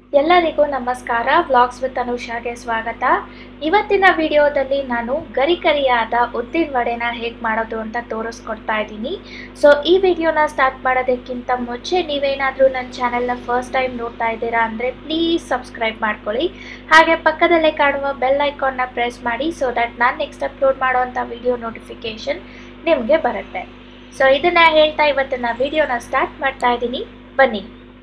ಎಲ್ಲರಿಗೂ ನಮಸ್ಕಾರ vlogs with ಅನುಷಾಗೆ ಸ್ವಾಗತ ಇವತ್ತಿನ ವಿಡಿಯೋದಲ್ಲಿ ನಾನು ಗರಿಕರಿಯಾದ ಉದ್ದಿನ ವಡೆನ ಹೇಗೆ ಮಾಡೋದು ಅಂತ ತೋರಿಸ್ಕೊಡ್ತಾ ಇದ್ದೀನಿ ಸೊ ಈ ವಿಡಿಯೋನ ಸ್ಟಾರ್ಟ್ ಮಾಡೋದಕ್ಕಿಂತ ಮುಂಚೆ ನೀವೇನಾದರೂ ನನ್ನ ಚಾನೆಲ್ನ ಫಸ್ಟ್ ಟೈಮ್ ನೋಡ್ತಾ ಇದ್ದೀರಾ ಅಂದರೆ ಪ್ಲೀಸ್ ಸಬ್ಸ್ಕ್ರೈಬ್ ಮಾಡ್ಕೊಳ್ಳಿ ಹಾಗೆ ಪಕ್ಕದಲ್ಲೇ ಕಾಣುವ ಬೆಲ್ ಐಕಾನ್ನ ಪ್ರೆಸ್ ಮಾಡಿ ಸೊ ದಟ್ ನಾನು ನೆಕ್ಸ್ಟ್ ಅಪ್ಲೋಡ್ ಮಾಡೋವಂಥ ವಿಡಿಯೋ ನೋಟಿಫಿಕೇಷನ್ ನಿಮಗೆ ಬರುತ್ತೆ ಸೊ ಇದನ್ನು ಹೇಳ್ತಾ ಇವತ್ತಿನ ವಿಡಿಯೋನ ಸ್ಟಾರ್ಟ್ ಮಾಡ್ತಾ ಇದ್ದೀನಿ ಬನ್ನಿ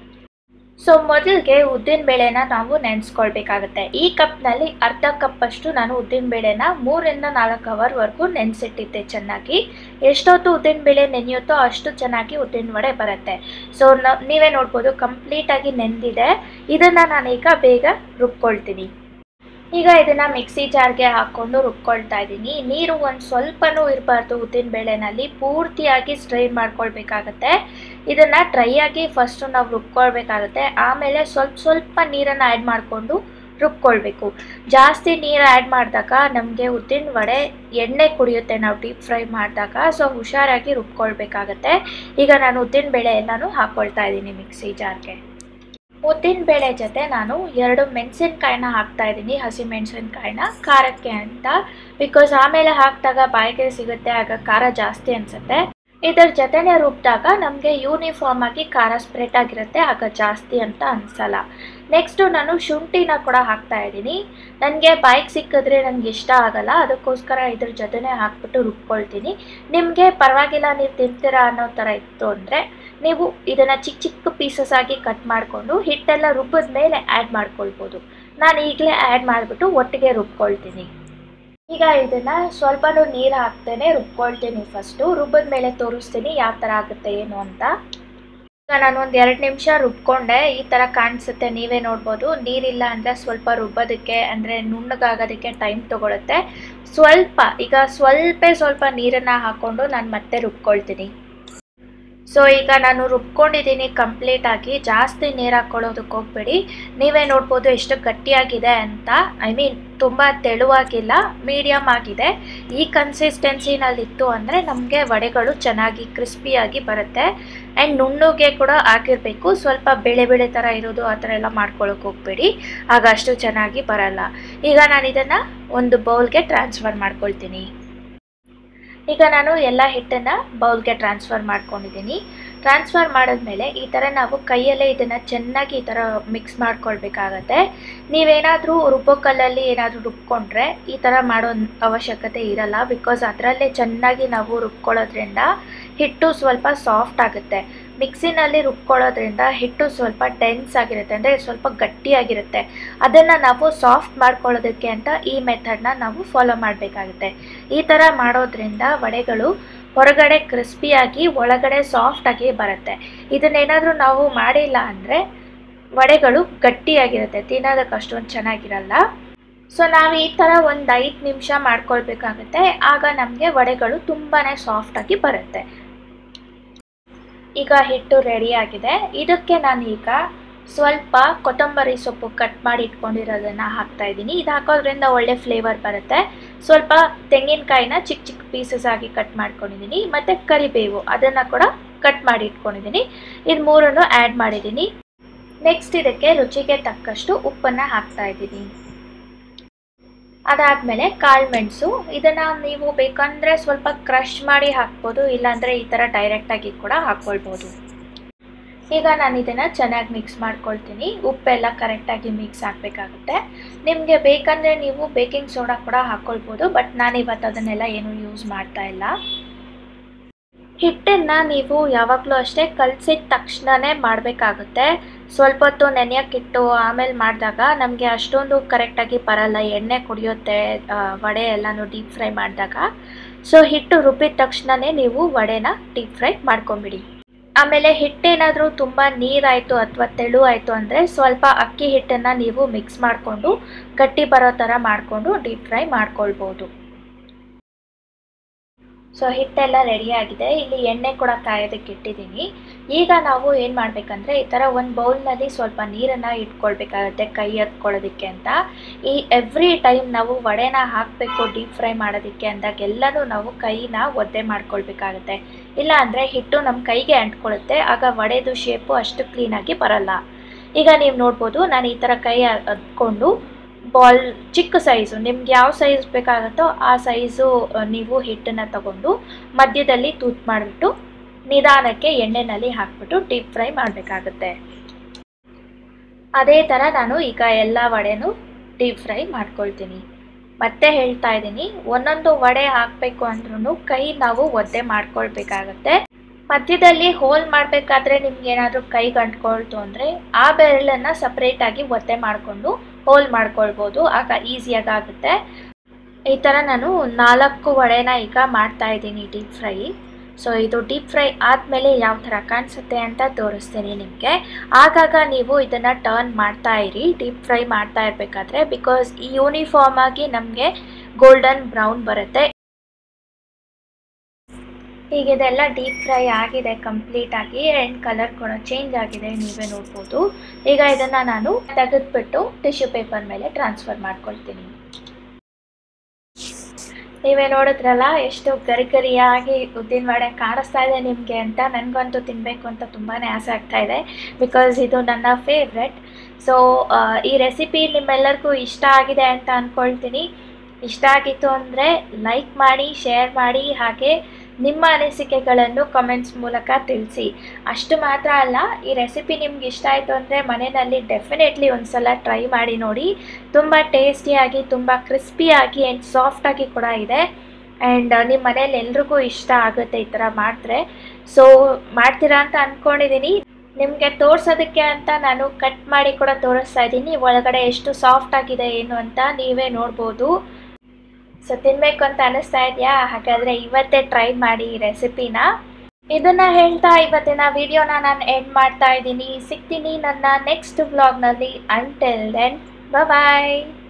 ಸೊ ಮೊದಲಿಗೆ ಉದ್ದಿನ ಬೇಳೆನ ನಾವು ನೆನೆಸ್ಕೊಳ್ಬೇಕಾಗುತ್ತೆ ಈ ಕಪ್ನಲ್ಲಿ ಅರ್ಧ ಕಪ್ಪಷ್ಟು ನಾನು ಉದ್ದಿನ ಬೇಳೆನ ಮೂರಿಂದ ನಾಲ್ಕು ಅವರ್ವರೆಗೂ ನೆನೆಸಿಟ್ಟಿದ್ದೆ ಚೆನ್ನಾಗಿ ಎಷ್ಟೊತ್ತು ಉದ್ದಿನ ಬೇಳೆ ನೆನೆಯುತ್ತೋ ಅಷ್ಟು ಚೆನ್ನಾಗಿ ಉದ್ದಿನ ವಡೆ ಬರುತ್ತೆ ಸೊ ನ ನೀವೇ ನೋಡ್ಬೋದು ಕಂಪ್ಲೀಟಾಗಿ ನೆಂದಿದೆ ಇದನ್ನು ನಾನೀಗ ಬೇಗ ರುಬ್ಕೊಳ್ತೀನಿ ಈಗ ಇದನ್ನು ಮಿಕ್ಸಿ ಜಾರ್ಗೆ ಹಾಕ್ಕೊಂಡು ರುಬ್ಕೊಳ್ತಾ ಇದ್ದೀನಿ ನೀರು ಒಂದು ಸ್ವಲ್ಪನೂ ಇರಬಾರ್ದು ಉದ್ದಿನ ಬೇಳೆನಲ್ಲಿ ಪೂರ್ತಿಯಾಗಿ ಸ್ಟ್ರೈನ್ ಮಾಡ್ಕೊಳ್ಬೇಕಾಗತ್ತೆ ಇದನ್ನು ಡ್ರೈ ಆಗಿ ಫಸ್ಟು ನಾವು ರುಬ್ಕೊಳ್ಬೇಕಾಗುತ್ತೆ ಆಮೇಲೆ ಸ್ವಲ್ಪ ಸ್ವಲ್ಪ ನೀರನ್ನು ಆ್ಯಡ್ ಮಾಡಿಕೊಂಡು ರುಬ್ಕೊಳ್ಬೇಕು ಜಾಸ್ತಿ ನೀರು ಆ್ಯಡ್ ಮಾಡಿದಾಗ ನಮಗೆ ಉದ್ದಿನ ವಡೆ ಎಣ್ಣೆ ಕುಡಿಯುತ್ತೆ ನಾವು ಡೀಪ್ ಫ್ರೈ ಮಾಡಿದಾಗ ಸೊ ಹುಷಾರಾಗಿ ರುಬ್ಕೊಳ್ಬೇಕಾಗತ್ತೆ ಈಗ ನಾನು ಉದ್ದಿನ ಬೇಳೆ ಎಲ್ಲನೂ ಹಾಕ್ಕೊಳ್ತಾ ಇದ್ದೀನಿ ಮಿಕ್ಸಿ ಜಾರ್ಗೆ ಉದ್ದಿನ ಬೇಳೆ ಜೊತೆ ನಾನು ಎರಡು ಮೆಣಸಿನ್ಕಾಯಿನ ಹಾಕ್ತಾ ಇದ್ದೀನಿ ಹಸಿ ಮೆಣಸಿನ್ಕಾಯಿನ ಖಾರಕ್ಕೆ ಅಂತ ಬಿಕಾಸ್ ಆಮೇಲೆ ಹಾಕಿದಾಗ ಬಾಯಿಗೆ ಸಿಗುತ್ತೆ ಆಗ ಖಾರ ಜಾಸ್ತಿ ಅನಿಸುತ್ತೆ ಇದರ ಜೊತೆನೆ ರುಬ್ಬಿದಾಗ ನಮಗೆ ಯೂನಿಫಾರ್ಮ್ ಆಗಿ ಖಾರ ಸ್ಪ್ರೆಡ್ ಆಗಿರುತ್ತೆ ಆಗ ಜಾಸ್ತಿ ಅಂತ ಅನಿಸಲ್ಲ ನೆಕ್ಸ್ಟು ನಾನು ಶುಂಠಿನ ಕೂಡ ಹಾಕ್ತಾ ಇದ್ದೀನಿ ನನಗೆ ಬಾಯಿಗೆ ಸಿಕ್ಕಿದ್ರೆ ನನಗೆ ಇಷ್ಟ ಆಗಲ್ಲ ಅದಕ್ಕೋಸ್ಕರ ಇದ್ರ ಜೊತೆನೆ ಹಾಕ್ಬಿಟ್ಟು ರುಬ್ಕೊಳ್ತೀನಿ ನಿಮಗೆ ಪರವಾಗಿಲ್ಲ ನೀವು ತಿಂತೀರಾ ಅನ್ನೋ ಥರ ಇತ್ತು ಅಂದರೆ ನೀವು ಇದನ್ನು ಚಿಕ್ಕ ಚಿಕ್ಕ ಪೀಸಸ್ ಆಗಿ ಕಟ್ ಮಾಡಿಕೊಂಡು ಹಿಟ್ಟೆಲ್ಲ ರುಬ್ಬಿದ ಮೇಲೆ ಆ್ಯಡ್ ಮಾಡ್ಕೊಳ್ಬೋದು ನಾನು ಈಗಲೇ ಆ್ಯಡ್ ಮಾಡಿಬಿಟ್ಟು ಒಟ್ಟಿಗೆ ರುಬ್ಕೊಳ್ತೀನಿ ಈಗ ಇದನ್ನು ಸ್ವಲ್ಪನೂ ನೀರು ಹಾಕ್ತೇನೆ ರುಬ್ಕೊಳ್ತೀನಿ ಫಸ್ಟು ರುಬ್ಬಿದ ಮೇಲೆ ತೋರಿಸ್ತೀನಿ ಯಾವ ಥರ ಆಗುತ್ತೆ ಏನು ಅಂತ ಈಗ ನಾನು ಒಂದು ಎರಡು ನಿಮಿಷ ರುಬ್ಕೊಂಡೆ ಈ ಥರ ಕಾಣಿಸುತ್ತೆ ನೀವೇ ನೋಡ್ಬೋದು ನೀರಿಲ್ಲ ಅಂದರೆ ಸ್ವಲ್ಪ ರುಬ್ಬೋದಕ್ಕೆ ಅಂದರೆ ನುಣ್ಣಗಾಗೋದಕ್ಕೆ ಟೈಮ್ ತೊಗೊಳುತ್ತೆ ಸ್ವಲ್ಪ ಈಗ ಸ್ವಲ್ಪ ಸ್ವಲ್ಪ ನೀರನ್ನು ಹಾಕ್ಕೊಂಡು ನಾನು ಮತ್ತೆ ರುಬ್ಕೊಳ್ತೀನಿ ಸೊ ಈಗ ನಾನು ರುಬ್ಕೊಂಡಿದ್ದೀನಿ ಕಂಪ್ಲೀಟಾಗಿ ಜಾಸ್ತಿ ನೀರು ಹಾಕ್ಕೊಳ್ಳೋದಕ್ಕೆ ಹೋಗ್ಬೇಡಿ ನೀವೇ ನೋಡ್ಬೋದು ಎಷ್ಟು ಗಟ್ಟಿಯಾಗಿದೆ ಅಂತ ಐ ಮೀನ್ ತುಂಬ ತೆಳುವಾಗಿಲ್ಲ ಮೀಡಿಯಮ್ ಆಗಿದೆ ಈ ಕನ್ಸಿಸ್ಟೆನ್ಸಿನಲ್ಲಿತ್ತು ಅಂದರೆ ನಮಗೆ ವಡೆಗಳು ಚೆನ್ನಾಗಿ ಕ್ರಿಸ್ಪಿಯಾಗಿ ಬರುತ್ತೆ ಆ್ಯಂಡ್ ನುಣ್ಣಗೆ ಕೂಡ ಆಗಿರಬೇಕು ಸ್ವಲ್ಪ ಬೆಳೆ ಬೆಳೆ ಥರ ಇರೋದು ಆ ಥರ ಎಲ್ಲ ಮಾಡ್ಕೊಳ್ಳೋಕೆ ಹೋಗ್ಬೇಡಿ ಆಗ ಅಷ್ಟು ಚೆನ್ನಾಗಿ ಬರಲ್ಲ ಈಗ ನಾನು ಇದನ್ನು ಒಂದು ಬೌಲ್ಗೆ ಟ್ರಾನ್ಸ್ಫರ್ ಮಾಡ್ಕೊಳ್ತೀನಿ ಈಗ ನಾನು ಎಲ್ಲ ಹಿಟ್ಟನ್ನು ಬೌಲ್ಗೆ ಟ್ರಾನ್ಸ್ಫರ್ ಮಾಡ್ಕೊಂಡಿದ್ದೀನಿ ಟ್ರಾನ್ಸ್ಫರ್ ಮಾಡಿದ್ಮೇಲೆ ಈ ಥರ ನಾವು ಕೈಯಲ್ಲೇ ಇದನ್ನು ಚೆನ್ನಾಗಿ ಈ ಥರ ಮಿಕ್ಸ್ ಮಾಡ್ಕೊಳ್ಬೇಕಾಗತ್ತೆ ನೀವೇನಾದರೂ ರುಬ್ಬೋಕಲ್ಲಲ್ಲಿ ಏನಾದರೂ ರುಬ್ಕೊಂಡ್ರೆ ಈ ಥರ ಮಾಡೋ ಅವಶ್ಯಕತೆ ಇರಲ್ಲ ಬಿಕಾಸ್ ಅದರಲ್ಲೇ ಚೆನ್ನಾಗಿ ನಾವು ರುಬ್ಕೊಳ್ಳೋದ್ರಿಂದ ಹಿಟ್ಟು ಸ್ವಲ್ಪ ಸಾಫ್ಟ್ ಆಗುತ್ತೆ ಮಿಕ್ಸಿನಲ್ಲಿ ರುಬ್ಕೊಳ್ಳೋದ್ರಿಂದ ಹಿಟ್ಟು ಸ್ವಲ್ಪ ಡೆನ್ಸ್ ಆಗಿರುತ್ತೆ ಅಂದರೆ ಸ್ವಲ್ಪ ಗಟ್ಟಿಯಾಗಿರುತ್ತೆ ಅದನ್ನು ನಾವು ಸಾಫ್ಟ್ ಮಾಡ್ಕೊಳ್ಳೋದಕ್ಕೆ ಅಂತ ಈ ಮೆಥಡ್ನ ನಾವು ಫಾಲೋ ಮಾಡಬೇಕಾಗುತ್ತೆ ಈ ಥರ ಮಾಡೋದ್ರಿಂದ ವಡೆಗಳು ಹೊರಗಡೆ ಕ್ರಿಸ್ಪಿಯಾಗಿ ಒಳಗಡೆ ಸಾಫ್ಟಾಗಿ ಬರುತ್ತೆ ಇದನ್ನೇನಾದರೂ ನಾವು ಮಾಡಿಲ್ಲ ಅಂದರೆ ವಡೆಗಳು ಗಟ್ಟಿಯಾಗಿರುತ್ತೆ ತಿನ್ನೋದಕ್ಕೆ ಅಷ್ಟೊಂದು ಚೆನ್ನಾಗಿರಲ್ಲ ಸೊ ನಾವು ಈ ಥರ ಒಂದು ಐದು ನಿಮಿಷ ಮಾಡ್ಕೊಳ್ಬೇಕಾಗುತ್ತೆ ಆಗ ನಮಗೆ ವಡೆಗಳು ತುಂಬಾ ಸಾಫ್ಟಾಗಿ ಬರುತ್ತೆ ಈಗ ಹಿಟ್ಟು ರೆಡಿಯಾಗಿದೆ ಇದಕ್ಕೆ ನಾನೀಗ ಸ್ವಲ್ಪ ಕೊತ್ತಂಬರಿ ಸೊಪ್ಪು ಕಟ್ ಮಾಡಿ ಇಟ್ಕೊಂಡಿರೋದನ್ನು ಹಾಕ್ತಾ ಇದ್ದೀನಿ ಇದು ಹಾಕೋದ್ರಿಂದ ಒಳ್ಳೆ ಫ್ಲೇವರ್ ಬರುತ್ತೆ ಸ್ವಲ್ಪ ತೆಂಗಿನಕಾಯಿನ ಚಿಕ್ಕ ಚಿಕ್ಕ ಪೀಸಸ್ ಆಗಿ ಕಟ್ ಮಾಡ್ಕೊಂಡಿದ್ದೀನಿ ಮತ್ತು ಕರಿಬೇವು ಅದನ್ನು ಕೂಡ ಕಟ್ ಮಾಡಿ ಇಟ್ಕೊಂಡಿದ್ದೀನಿ ಇದು ಮೂರನ್ನು ಆ್ಯಡ್ ಮಾಡಿದ್ದೀನಿ ನೆಕ್ಸ್ಟ್ ಇದಕ್ಕೆ ರುಚಿಗೆ ತಕ್ಕಷ್ಟು ಉಪ್ಪನ್ನು ಹಾಕ್ತಾ ಇದ್ದೀನಿ ಅದಾದಮೇಲೆ ಕಾಳು ಮೆಣಸು ಇದನ್ನು ನೀವು ಬೇಕಂದರೆ ಸ್ವಲ್ಪ ಕ್ರಷ್ ಮಾಡಿ ಹಾಕ್ಬೋದು ಇಲ್ಲಾಂದರೆ ಈ ಥರ ಡೈರೆಕ್ಟಾಗಿ ಕೂಡ ಹಾಕ್ಕೊಳ್ಬೋದು ಈಗ ನಾನು ಇದನ್ನು ಚೆನ್ನಾಗಿ ಮಿಕ್ಸ್ ಮಾಡ್ಕೊಳ್ತೀನಿ ಉಪ್ಪೆಲ್ಲ ಕರೆಕ್ಟಾಗಿ ಮಿಕ್ಸ್ ಆಗಬೇಕಾಗುತ್ತೆ ನಿಮಗೆ ಬೇಕಂದರೆ ನೀವು ಬೇಕಿಂಗ್ ಸೋಡಾ ಕೂಡ ಹಾಕ್ಕೊಳ್ಬೋದು ಬಟ್ ನಾನು ಇವತ್ತು ಅದನ್ನೆಲ್ಲ ಏನೂ ಯೂಸ್ ಮಾಡ್ತಾ ಇಲ್ಲ ಹಿಟ್ಟನ್ನು ನೀವು ಯಾವಾಗಲೂ ಅಷ್ಟೇ ಕಲಸಿದ ತಕ್ಷಣವೇ ಮಾಡಬೇಕಾಗುತ್ತೆ ಸ್ವಲ್ಪ ಹೊತ್ತು ನೆನೆಯೋಕ್ಕಿಟ್ಟು ಆಮೇಲೆ ಮಾಡಿದಾಗ ನಮಗೆ ಅಷ್ಟೊಂದು ಕರೆಕ್ಟಾಗಿ ಬರಲ್ಲ ಎಣ್ಣೆ ಕುಡಿಯುತ್ತೆ ವಡೆ ಎಲ್ಲನೂ ಡೀಪ್ ಫ್ರೈ ಮಾಡಿದಾಗ ಸೊ ಹಿಟ್ಟು ರುಬ್ಬಿದ ತಕ್ಷಣವೇ ನೀವು ವಡೆನ ಡೀಪ್ ಫ್ರೈ ಮಾಡ್ಕೊಂಬಿಡಿ ಆಮೇಲೆ ಹಿಟ್ಟೇನಾದರೂ ತುಂಬ ನೀರಾಯಿತು ಅಥವಾ ತೆಳು ಆಯಿತು ಅಂದರೆ ಸ್ವಲ್ಪ ಅಕ್ಕಿ ಹಿಟ್ಟನ್ನು ನೀವು ಮಿಕ್ಸ್ ಮಾಡಿಕೊಂಡು ಗಟ್ಟಿ ಬರೋ ಥರ ಮಾಡಿಕೊಂಡು ಡೀಪ್ ಫ್ರೈ ಮಾಡ್ಕೊಳ್ಬೋದು ಸೊ ಹಿಟ್ಟೆಲ್ಲ ರೆಡಿಯಾಗಿದೆ ಇಲ್ಲಿ ಎಣ್ಣೆ ಕೂಡ ಕಾಯೋದಕ್ಕೆ ಇಟ್ಟಿದ್ದೀನಿ ಈಗ ನಾವು ಏನು ಮಾಡಬೇಕಂದ್ರೆ ಈ ಥರ ಒಂದು ಬೌಲ್ನಲ್ಲಿ ಸ್ವಲ್ಪ ನೀರನ್ನು ಇಟ್ಕೊಳ್ಬೇಕಾಗುತ್ತೆ ಕೈ ಹತ್ಕೊಳ್ಳೋದಕ್ಕೆ ಅಂತ ಈ ಎವ್ರಿ ಟೈಮ್ ನಾವು ವಡೆನ ಹಾಕಬೇಕು ಡೀಪ್ ಫ್ರೈ ಮಾಡೋದಕ್ಕೆ ಅಂದಾಗೆಲ್ಲನೂ ನಾವು ಕೈನ ಒದ್ದೆ ಮಾಡ್ಕೊಳ್ಬೇಕಾಗುತ್ತೆ ಇಲ್ಲ ಅಂದರೆ ಹಿಟ್ಟು ನಮ್ಮ ಕೈಗೆ ಅಂಟ್ಕೊಳ್ಳುತ್ತೆ ಆಗ ವಡೆದು ಶೇಪು ಅಷ್ಟು ಕ್ಲೀನಾಗಿ ಬರಲ್ಲ ಈಗ ನೀವು ನೋಡ್ಬೋದು ನಾನು ಈ ಥರ ಕೈ ಹತ್ಕೊಂಡು ಬಾಲ್ ಚಿಕ್ಕ ಸೈಜು ನಿಮ್ಗೆ ಯಾವ ಸೈಜ್ ಬೇಕಾಗುತ್ತೋ ಆ ಸೈಜು ನೀವು ಹಿಟ್ಟನ್ನು ತಗೊಂಡು ಮಧ್ಯದಲ್ಲಿ ತೂತ್ ಮಾಡಿಬಿಟ್ಟು ನಿಧಾನಕ್ಕೆ ಎಣ್ಣೆನಲ್ಲಿ ಹಾಕ್ಬಿಟ್ಟು ಡೀಪ್ ಫ್ರೈ ಮಾಡಬೇಕಾಗುತ್ತೆ ಅದೇ ಥರ ನಾನು ಈಗ ಎಲ್ಲ ವಡೆನೂ ಡೀಪ್ ಫ್ರೈ ಮಾಡ್ಕೊಳ್ತೀನಿ ಮತ್ತೆ ಹೇಳ್ತಾ ಇದ್ದೀನಿ ಒಂದೊಂದು ವಡೆ ಹಾಕಬೇಕು ಅಂದ್ರೂ ಕೈ ನಾವು ಒದ್ದೆ ಮಾಡ್ಕೊಳ್ಬೇಕಾಗತ್ತೆ ಮಧ್ಯದಲ್ಲಿ ಹೋಲ್ ಮಾಡಬೇಕಾದ್ರೆ ನಿಮ್ಗೆ ಏನಾದರೂ ಕೈ ಗಂಟ್ಕೊಳ್ತು ಅಂದರೆ ಆ ಬೆರಳನ್ನು ಸಪ್ರೇಟಾಗಿ ಒತ್ತೆ ಮಾಡಿಕೊಂಡು ಹೋಲ್ ಮಾಡ್ಕೊಳ್ಬೋದು ಆಗ ಈಸಿಯಾಗಿ ಆಗುತ್ತೆ ಈ ಥರ ನಾನು ನಾಲ್ಕು ವಡೆನ ಈಗ ಮಾಡ್ತಾ ಇದ್ದೀನಿ ಡೀಪ್ ಫ್ರೈ ಸೊ ಇದು ಡೀಪ್ ಫ್ರೈ ಆದಮೇಲೆ ಯಾವ ಥರ ಕಾಣಿಸುತ್ತೆ ಅಂತ ತೋರಿಸ್ತೀನಿ ನಿಮಗೆ ಆಗಾಗ ನೀವು ಇದನ್ನು ಟರ್ನ್ ಮಾಡ್ತಾ ಇರಿ ಡೀಪ್ ಫ್ರೈ ಮಾಡ್ತಾ ಇರಬೇಕಾದ್ರೆ ಬಿಕಾಸ್ ಈ ಯೂನಿಫಾರ್ಮ್ ಆಗಿ ನಮಗೆ ಗೋಲ್ಡನ್ ಬ್ರೌನ್ ಬರುತ್ತೆ ಈಗ ಇದೆಲ್ಲ ಡೀಪ್ ಫ್ರೈ ಆಗಿದೆ ಕಂಪ್ಲೀಟ್ ಆಗಿ ಆ್ಯಂಡ್ ಕಲರ್ ಕೂಡ ಚೇಂಜ್ ಆಗಿದೆ ನೀವೇ ನೋಡ್ಬೋದು ಈಗ ಇದನ್ನು ನಾನು ತೆಗೆದ್ಬಿಟ್ಟು ಟಿಶ್ಯೂ ಪೇಪರ್ ಮೇಲೆ ಟ್ರಾನ್ಸ್ಫರ್ ಮಾಡ್ಕೊಳ್ತೀನಿ ನೀವೇ ನೋಡಿದ್ರಲ್ಲ ಎಷ್ಟು ಗರಿ ಗರಿಯಾಗಿ ಉದ್ದಿನ ವಡೆ ಕಾಣಿಸ್ತಾ ಇದೆ ನಿಮಗೆ ಅಂತ ನನಗಂತೂ ತಿನ್ನಬೇಕು ಅಂತ ತುಂಬಾ ಆಸೆ ಆಗ್ತಾ ಇದೆ ಬಿಕಾಸ್ ಇದು ನನ್ನ ಫೇವ್ರೆಟ್ ಸೊ ಈ ರೆಸಿಪಿ ನಿಮ್ಮೆಲ್ಲರಿಗೂ ಇಷ್ಟ ಆಗಿದೆ ಅಂತ ಅಂದ್ಕೊಳ್ತೀನಿ ಇಷ್ಟ ಆಗಿತ್ತು ಅಂದರೆ ಲೈಕ್ ಮಾಡಿ ಶೇರ್ ಮಾಡಿ ಹಾಗೆ ನಿಮ್ಮ ಅನಿಸಿಕೆಗಳನ್ನು ಕಮೆಂಟ್ಸ್ ಮೂಲಕ ತಿಳಿಸಿ ಅಷ್ಟು ಮಾತ್ರ ಅಲ್ಲ ಈ ರೆಸಿಪಿ ನಿಮ್ಗೆ ಇಷ್ಟ ಆಯಿತು ಅಂದರೆ ಮನೆಯಲ್ಲಿ ಡೆಫಿನೆಟ್ಲಿ ಒಂದು ಸಲ ಟ್ರೈ ಮಾಡಿ ನೋಡಿ ತುಂಬ ಟೇಸ್ಟಿಯಾಗಿ ತುಂಬ ಕ್ರಿಸ್ಪಿಯಾಗಿ ಆ್ಯಂಡ್ ಸಾಫ್ಟಾಗಿ ಕೂಡ ಇದೆ ಆ್ಯಂಡ್ ನಿಮ್ಮ ಮನೇಲಿ ಎಲ್ರಿಗೂ ಇಷ್ಟ ಆಗುತ್ತೆ ಈ ಥರ ಮಾಡಿದ್ರೆ ಸೊ ಮಾಡ್ತೀರಾ ಅಂತ ಅಂದ್ಕೊಂಡಿದ್ದೀನಿ ನಿಮಗೆ ತೋರ್ಸೋದಕ್ಕೆ ಅಂತ ನಾನು ಕಟ್ ಮಾಡಿ ಕೂಡ ತೋರಿಸ್ತಾ ಇದ್ದೀನಿ ಒಳಗಡೆ ಎಷ್ಟು ಸಾಫ್ಟ್ ಆಗಿದೆ ಏನು ಅಂತ ನೀವೇ ನೋಡ್ಬೋದು ಸೊ ತಿನ್ನಬೇಕು ಅಂತ ಅನಿಸ್ತಾ ಇದೆಯಾ ಹಾಗಾದರೆ ಇವತ್ತೇ ಟ್ರೈ ಮಾಡಿ ಈ ರೆಸಿಪಿನ ಇದನ್ನು ಹೇಳ್ತಾ ಇವತ್ತಿನ ವಿಡಿಯೋನ ನಾನು ಎಂಡ್ ಮಾಡ್ತಾ ಇದ್ದೀನಿ ಸಿಗ್ತೀನಿ ನನ್ನ ನೆಕ್ಸ್ಟ್ ವ್ಲಾಗ್ನಲ್ಲಿ ಅಂಟಿಲ್ ದೆನ್ ಬಾಯ್